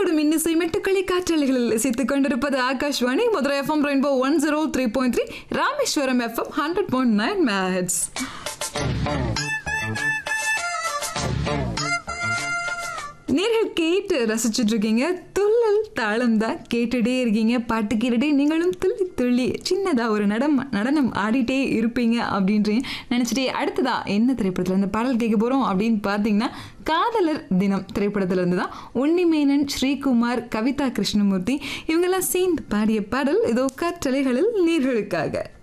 வரும் இன்னிசை மெட்டுக்களை காற்றலைகளில் இசைத்துக் கொண்டிருப்பது Akashvani Madurai FM rainbow one zero three point three Rameswaram FM hundred point nine மேட்ஸ் நேர்கள் கேட்டு ரசிச்சுட்டு இருக்கீங்க துள்ளல் தாளம் தான் கேட்டுட்டே இருக்கீங்க பாட்டு கேட்டுட்டே நீங்களும் துள்ளி துள்ளி சின்னதா ஒரு நடம் நடனம் ஆடிட்டே இருப்பீங்க அப்படின்றீங்க நினச்சிட்டே அடுத்ததா என்ன திரைப்படத்தில் இந்த பாடல் கேட்க போகிறோம் அப்படின்னு பார்த்தீங்கன்னா காதலர் தினம் திரைப்படத்துல இருந்து தான் உன்னிமேனன் ஸ்ரீகுமார் கவிதா கிருஷ்ணமூர்த்தி இவங்கெல்லாம் சேர்ந்து பாடிய பாடல் இதோ கற்றலைகளில் நீர்களுக்காக